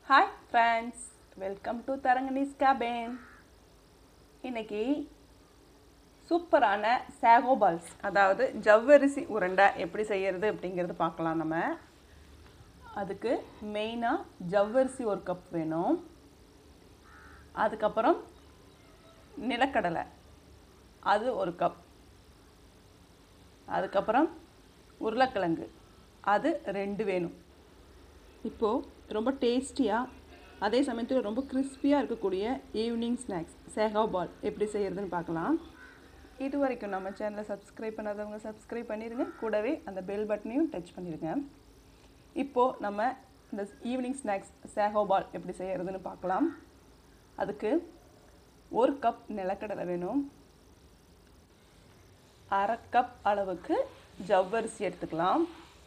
hi friends welcome to தரங்கனிஸ் கேபேன் இன்னைக்கு சூப்பரான சாகோ பால்ஸ் அதாவது ஜவ்வரிசி உருண்டை எப்படி செய்யறது அப்படிங்கிறது பார்க்கலாம் நம்ம அதுக்கு மெயினாக ஜவ்வரிசி ஒரு கப் வேணும் அதுக்கப்புறம் நிலக்கடலை அது ஒரு கப் அதுக்கப்புறம் உருளைக்கிழங்கு அது ரெண்டு வேணும் இப்போது ரொம்ப டேஸ்டியாக அதே சமயத்தில் ரொம்ப கிறிஸ்பியாக இருக்கக்கூடிய ஈவினிங் ஸ்நாக்ஸ் சேகா பால் எப்படி செய்கிறதுன்னு பார்க்கலாம் இது வரைக்கும் நம்ம சேனலை சப்ஸ்கிரைப் பண்ணாதவங்க சப்ஸ்கிரைப் பண்ணிடுங்க கூடவே அந்த பெல் பட்டனையும் டச் பண்ணிடுங்க இப்போது நம்ம இந்த ஈவினிங் ஸ்நாக்ஸ் சேகோ பால் எப்படி செய்கிறதுன்னு பார்க்கலாம் அதுக்கு ஒரு கப் நிலக்கடலை வேணும் அரை கப் அளவுக்கு ஜவ்வரிசி எடுத்துக்கலாம்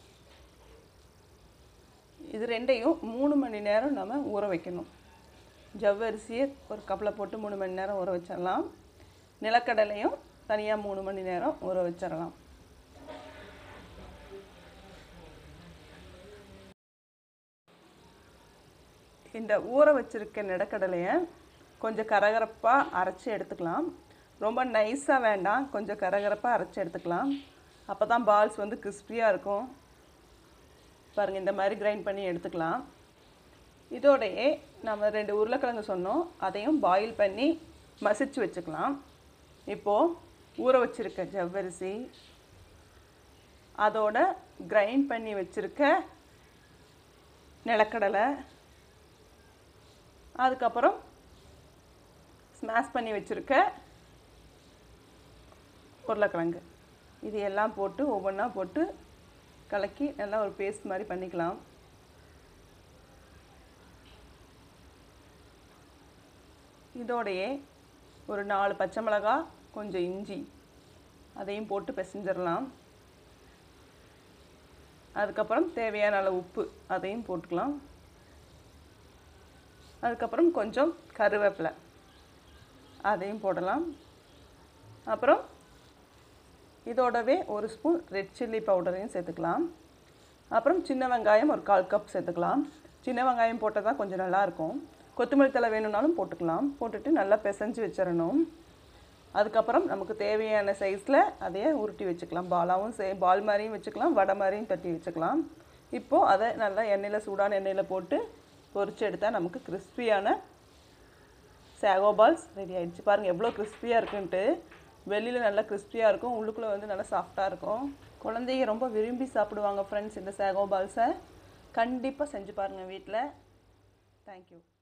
இது ரெண்டையும் மூணு மணி நேரம் நம்ம ஊற வைக்கணும் ஜவ்வரிசியை ஒரு கப்பில் போட்டு மூணு மணி நேரம் ஊற வச்சிடலாம் நிலக்கடலையும் தனியாக மூணு மணி நேரம் ஊற வச்சிடலாம் இந்த ஊற வச்சிருக்க நிலக்கடலையை கொஞ்சம் கரகரப்பாக அரைச்சி எடுத்துக்கலாம் ரொம்ப நைஸாக வேண்டாம் கொஞ்சம் கரகரப்பாக அரைச்சி எடுத்துக்கலாம் அப்போ தான் பால்ஸ் வந்து கிறிஸ்பியாக இருக்கும் பாருங்கள் இந்த மாதிரி கிரைண்ட் பண்ணி எடுத்துக்கலாம் இதோடையே நம்ம ரெண்டு உருளைக்கிழங்கு சொன்னோம் அதையும் பாயில் பண்ணி மசிச்சு வச்சுக்கலாம் இப்போது ஊற வச்சுருக்க ஜவ்வரிசி அதோட கிரைண்ட் பண்ணி வச்சுருக்க நிலக்கடலை அதுக்கப்புறம் ஸ்மாஷ் பண்ணி வச்சுருக்க உருளைக்கிழங்கு இது எல்லாம் போட்டு ஒவ்வொன்றா போட்டு கலக்கி நல்லா ஒரு பேஸ்ட் மாதிரி பண்ணிக்கலாம் இதோடையே ஒரு நாலு பச்சை மிளகா கொஞ்சம் இஞ்சி அதையும் போட்டு பிசைஞ்சிடலாம் அதுக்கப்புறம் தேவையான அளவு உப்பு அதையும் போட்டுக்கலாம் அதுக்கப்புறம் கொஞ்சம் கருவேப்பிலை அதையும் போடலாம் அப்புறம் இதோடவே ஒரு ஸ்பூன் ரெட் சில்லி பவுடரையும் சேர்த்துக்கலாம் அப்புறம் சின்ன வெங்காயம் ஒரு கால் கப் சேர்த்துக்கலாம் சின்ன வெங்காயம் போட்டால் தான் கொஞ்சம் நல்லாயிருக்கும் கொத்தமல்லி தலை வேணும்னாலும் போட்டுக்கலாம் போட்டுட்டு நல்லா பிசைஞ்சு வச்சிடணும் அதுக்கப்புறம் நமக்கு தேவையான சைஸில் அதையே உருட்டி வச்சுக்கலாம் பாலாவும் சே பால் மாதிரியும் வச்சுக்கலாம் வடை மாதிரியும் தட்டி வச்சுக்கலாம் இப்போது அதை நல்லா எண்ணெயில் சூடான எண்ணெயில் போட்டு பொரிச்சு எடுத்தால் நமக்கு கிறிஸ்பியான சாகோ பால்ஸ் ரெடி ஆயிடுச்சு பாருங்கள் எவ்வளோ கிறிஸ்பியாக இருக்குன்ட்டு வெளியில் நல்லா கிறிஸ்பியாக இருக்கும் உள்ளுக்குள்ளே வந்து நல்லா சாஃப்டாக இருக்கும் குழந்தைங்க ரொம்ப விரும்பி சாப்பிடுவாங்க ஃப்ரெண்ட்ஸ் இந்த சாகோ பால்ஸை கண்டிப்பாக செஞ்சு பாருங்கள் வீட்டில் தேங்க்யூ